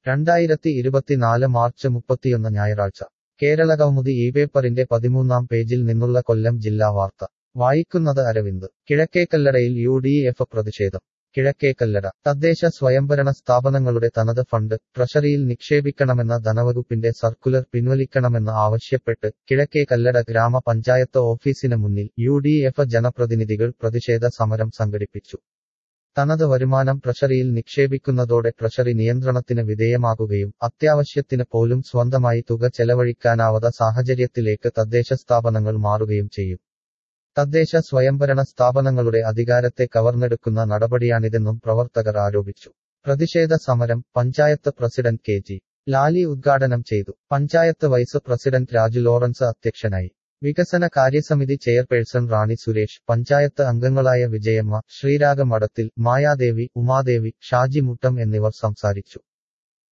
രണ്ടായിരത്തി ഇരുപത്തിനാല് മാർച്ച് മുപ്പത്തിയൊന്ന് ഞായറാഴ്ച കേരള കൗമുദി ഈ പേപ്പറിന്റെ പതിമൂന്നാം പേജിൽ നിന്നുള്ള കൊല്ലം ജില്ലാ വാർത്ത വായിക്കുന്നത് അരവിന്ദ് കിഴക്കേക്കല്ലടയിൽ യു ഡി എഫ് പ്രതിഷേധം കിഴക്കേക്കല്ലട തദ്ദേശ സ്വയംഭരണ സ്ഥാപനങ്ങളുടെ തനത് ഫണ്ട് ട്രഷറിയിൽ നിക്ഷേപിക്കണമെന്ന ധനവകുപ്പിന്റെ സർക്കുലർ പിൻവലിക്കണമെന്ന് ആവശ്യപ്പെട്ട് കിഴക്കേക്കല്ലട ഗ്രാമപഞ്ചായത്ത് ഓഫീസിന് മുന്നിൽ യു ഡി എഫ് ജനപ്രതിനിധികൾ പ്രതിഷേധ സമരം സംഘടിപ്പിച്ചു തനത് വരുമാനം ട്രഷറിയിൽ നിക്ഷേപിക്കുന്നതോടെ ട്രഷറി നിയന്ത്രണത്തിന് വിധേയമാകുകയും അത്യാവശ്യത്തിന് പോലും സ്വന്തമായി തുക ചെലവഴിക്കാനാവാത്ത സാഹചര്യത്തിലേക്ക് തദ്ദേശ സ്ഥാപനങ്ങൾ മാറുകയും ചെയ്യും തദ്ദേശ സ്വയംഭരണ സ്ഥാപനങ്ങളുടെ അധികാരത്തെ കവർന്നെടുക്കുന്ന നടപടിയാണിതെന്നും പ്രവർത്തകർ ആരോപിച്ചു പ്രതിഷേധ സമരം panchayat president K G Lali ഉദ്ഘാടനം ചെയ്തു panchayat vice president Raju Lawrence അധ്യക്ഷനായി വികസന കാര്യസമിതി ചെയർപേഴ്സൺ റാണി സുരേഷ് പഞ്ചായത്ത് അംഗങ്ങളായ വിജയമ്മ ശ്രീരാഗ മഠത്തിൽ മായാദേവി ഉമാദേവി ഷാജി മുട്ടം എന്നിവർ സംസാരിച്ചു